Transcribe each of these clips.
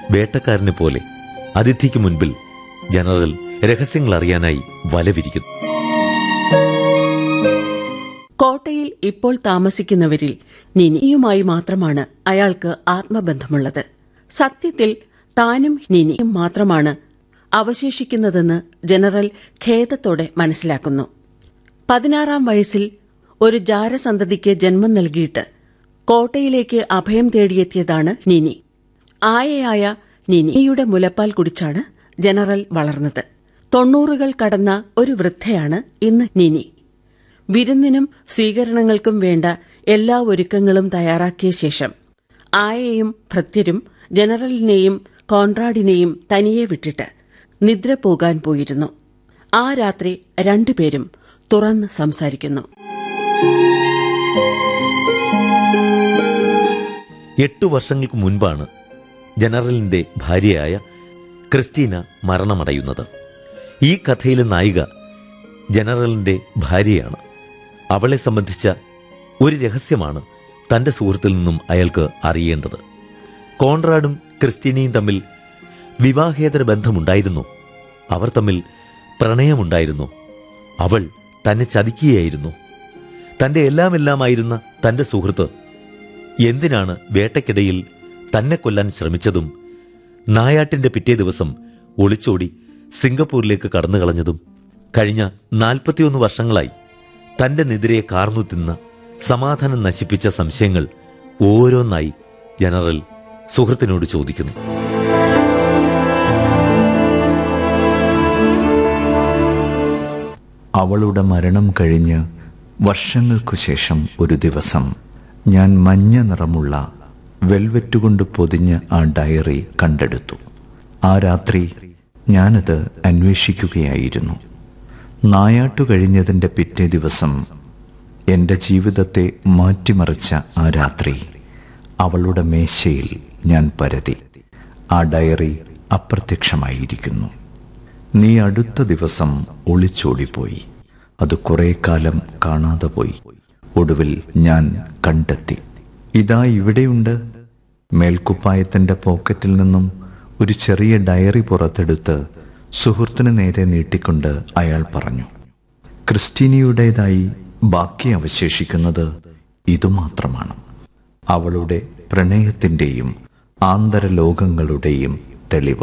വേട്ടക്കാരനെ പോലെ അതിഥിക്ക് മുൻപിൽ ജനറൽ രഹസ്യങ്ങൾ അറിയാനായി വലവിരിക്കുന്നു കോട്ടയിൽ ഇപ്പോൾ താമസിക്കുന്നവരിൽ നിനിയുമായി മാത്രമാണ് അയാൾക്ക് ആത്മബന്ധമുള്ളത് സത്യത്തിൽ താനും നിനിയും മാത്രമാണ് അവശേഷിക്കുന്നതെന്ന് ജനറൽ ഖേദത്തോടെ മനസ്സിലാക്കുന്നു പതിനാറാം വയസ്സിൽ ഒരു ജാരസന്തതിക്ക് ജന്മം നൽകിയിട്ട് കോട്ടയിലേക്ക് അഭയം തേടിയെത്തിയതാണ് നിനി ആയയായ നിനിയുടെ മുലപ്പാൽ കുടിച്ചാണ് ജനറൽ വളർന്നത് തൊണ്ണൂറുകൾ കടന്ന ഒരു വൃദ്ധയാണ് ഇന്ന് നിനി വിരുന്നിനും സ്വീകരണങ്ങൾക്കും വേണ്ട എല്ലാ ഒരുക്കങ്ങളും തയ്യാറാക്കിയ ശേഷം ആയയും ഭൃത്യരും ജനറലിനെയും കോൺറാഡിനെയും തനിയെ വിട്ടിട്ട് നിദ്ര പോകാൻ പോയിരുന്നു ആ രാത്രി രണ്ടുപേരും തുറന്ന് സംസാരിക്കുന്നു എട്ടു വർഷങ്ങൾക്ക് മുൻപാണ് ജനറലിന്റെ ഭാര്യയായ ക്രിസ്റ്റീന മരണമടയുന്നത് ഈ കഥയിലെ നായിക ജനറലിന്റെ ഭാര്യയാണ് അവളെ സംബന്ധിച്ച ഒരു രഹസ്യമാണ് തന്റെ സുഹൃത്തിൽ നിന്നും അയാൾക്ക് അറിയേണ്ടത് കോൺറാഡും ക്രിസ്റ്റീനയും തമ്മിൽ വിവാഹേതര ബന്ധമുണ്ടായിരുന്നു അവർ തമ്മിൽ പ്രണയമുണ്ടായിരുന്നു അവൾ തന്നെ ചതിക്കുകയായിരുന്നു തന്റെ എല്ലാമെല്ലാമായിരുന്ന തന്റെ സുഹൃത്ത് എന്തിനാണ് വേട്ടയ്ക്കിടയിൽ തന്നെ കൊല്ലാൻ ശ്രമിച്ചതും നായാട്ടിന്റെ പിറ്റേ ദിവസം ഒളിച്ചോടി സിംഗപ്പൂരിലേക്ക് കടന്നു കളഞ്ഞതും കഴിഞ്ഞ നാൽപ്പത്തിയൊന്ന് വർഷങ്ങളായി തന്റെ നെതിരെ കാർന്നു തിന്ന സമാധാനം നശിപ്പിച്ച സംശയങ്ങൾ ഓരോന്നായി ജനറൽ സുഹൃത്തിനോട് ചോദിക്കുന്നു അവളുടെ മരണം കഴിഞ്ഞ് വർഷങ്ങൾക്കു ശേഷം ഒരു ദിവസം ഞാൻ മഞ്ഞ നിറമുള്ള വെൽവെറ്റ് കൊണ്ട് പൊതിഞ്ഞ ആ ഡയറി കണ്ടെടുത്തു ആ രാത്രി ഞാനത് അന്വേഷിക്കുകയായിരുന്നു നായാട്ടു കഴിഞ്ഞതിൻ്റെ പിറ്റേ ദിവസം എൻ്റെ ജീവിതത്തെ മാറ്റിമറിച്ച ആ രാത്രി അവളുടെ മേശയിൽ ഞാൻ പരതി ആ ഡയറി അപ്രത്യക്ഷമായിരിക്കുന്നു നീ അടുത്ത ദിവസം ഒളിച്ചോടിപ്പോയി അത് കുറെ കാലം കാണാതെ പോയി ഒടുവിൽ ഞാൻ കണ്ടെത്തി ഇതാ ഇവിടെയുണ്ട് മേൽക്കുപ്പായത്തിന്റെ പോക്കറ്റിൽ നിന്നും ഒരു ചെറിയ ഡയറി പുറത്തെടുത്ത് സുഹൃത്തിന് നേരെ നീട്ടിക്കൊണ്ട് അയാൾ പറഞ്ഞു ക്രിസ്റ്റീനിയുടേതായി ബാക്കി അവശേഷിക്കുന്നത് ഇതുമാത്രമാണ് അവളുടെ പ്രണയത്തിന്റെയും ആന്തരലോകങ്ങളുടെയും തെളിവ്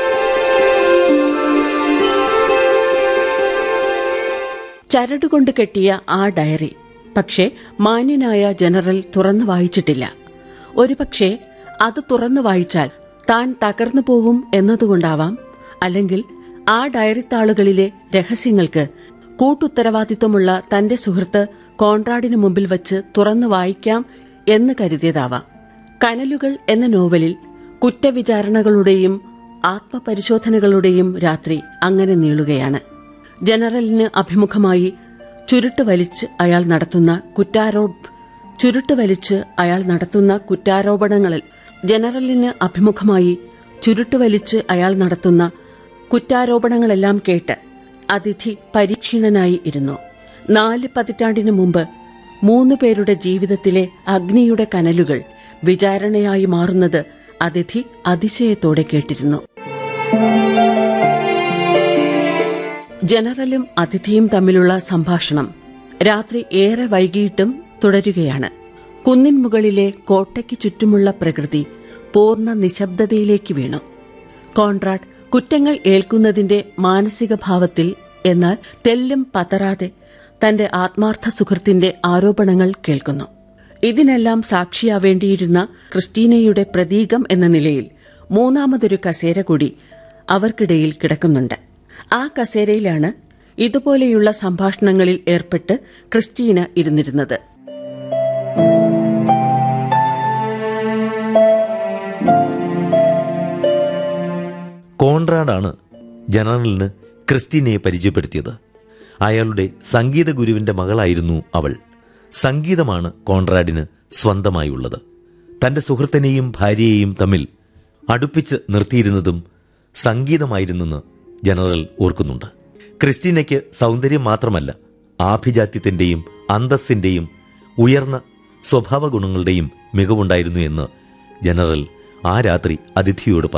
ചരടുകൊണ്ട് കെട്ടിയ ആ ഡയറി പക്ഷേ മാന്യനായ ജനറൽ തുറന്നു വായിച്ചിട്ടില്ല ഒരുപക്ഷെ അത് തുറന്നു വായിച്ചാൽ താൻ തകർന്നു പോവും എന്നതുകൊണ്ടാവാം അല്ലെങ്കിൽ ആ ഡയറിത്താളുകളിലെ രഹസ്യങ്ങൾക്ക് കൂട്ടുത്തരവാദിത്വമുള്ള തന്റെ സുഹൃത്ത് കോൺറാഡിനു മുമ്പിൽ വച്ച് തുറന്നു വായിക്കാം എന്ന് കരുതിയതാവാം കനലുകൾ എന്ന നോവലിൽ കുറ്റവിചാരണകളുടെയും ആത്മപരിശോധനകളുടെയും രാത്രി അങ്ങനെ നീളുകയാണ് ജനറലിന് അഭിമുഖമായി ചുരുട്ട് വലിച്ച് അയാൾ നടത്തുന്ന കുറ്റാരോ ചുരുട്ട് വലിച്ച് അയാൾ നടത്തുന്ന കുറ്റാരോപണങ്ങളിൽ ജനറലിന് അഭിമുഖമായി ചുരുട്ട് വലിച്ച് അയാൾ നടത്തുന്ന കുറ്റാരോപണങ്ങളെല്ലാം കേട്ട് അതിഥി പരീക്ഷീണനായി ഇരുന്നു നാല് പതിറ്റാണ്ടിനു മുമ്പ് മൂന്ന് പേരുടെ ജീവിതത്തിലെ അഗ്നിയുടെ കനലുകൾ വിചാരണയായി മാറുന്നത് അതിഥി അതിശയത്തോടെ കേട്ടിരുന്നു ജനറലും അതിഥിയും തമ്മിലുള്ള സംഭാഷണം രാത്രി ഏറെ വൈകിയിട്ടും തുടരുകയാണ് കുന്നിൻ മുകളിലെ കോട്ടയ്ക്ക് ചുറ്റുമുള്ള പ്രകൃതി പൂർണ്ണ നിശബ്ദതയിലേക്ക് വീണു കോൺറാഡ് കുറ്റങ്ങൾ ഏൽക്കുന്നതിന്റെ മാനസിക ഭാവത്തിൽ എന്നാൽ തെല്ലും പതറാതെ തന്റെ ആത്മാർത്ഥ സുഹൃത്തിന്റെ ആരോപണങ്ങൾ കേൾക്കുന്നു ഇതിനെല്ലാം സാക്ഷിയാവേണ്ടിയിരുന്ന ക്രിസ്റ്റീനയുടെ പ്രതീകം എന്ന നിലയിൽ മൂന്നാമതൊരു കസേര കൂടി അവർക്കിടയിൽ കിടക്കുന്നുണ്ട് ആ കസേരയിലാണ് ഇതുപോലെയുള്ള സംഭാഷണങ്ങളിൽ ഏർപ്പെട്ട് ക്രിസ്റ്റീന ഇരുന്നിരുന്നത് കോൺറാഡാണ് ജനറലിന് ക്രിസ്റ്റീനയെ പരിചയപ്പെടുത്തിയത് അയാളുടെ സംഗീത ഗുരുവിന്റെ മകളായിരുന്നു അവൾ സംഗീതമാണ് കോൺറാഡിന് സ്വന്തമായുള്ളത് തന്റെ സുഹൃത്തിനെയും ഭാര്യയെയും തമ്മിൽ അടുപ്പിച്ച് നിർത്തിയിരുന്നതും സംഗീതമായിരുന്നെന്ന് ജനറൽ ഓർക്കുന്നുണ്ട് ക്രിസ്റ്റീനയ്ക്ക് സൗന്ദര്യം മാത്രമല്ല ആഭിജാത്യത്തിന്റെയും അന്തസ്സിന്റെയും ഉയർന്ന സ്വഭാവ ഗുണങ്ങളുടെയും മികവുണ്ടായിരുന്നു എന്ന് ജനറൽ ആ രാത്രി അതിഥിയോട് പറഞ്ഞു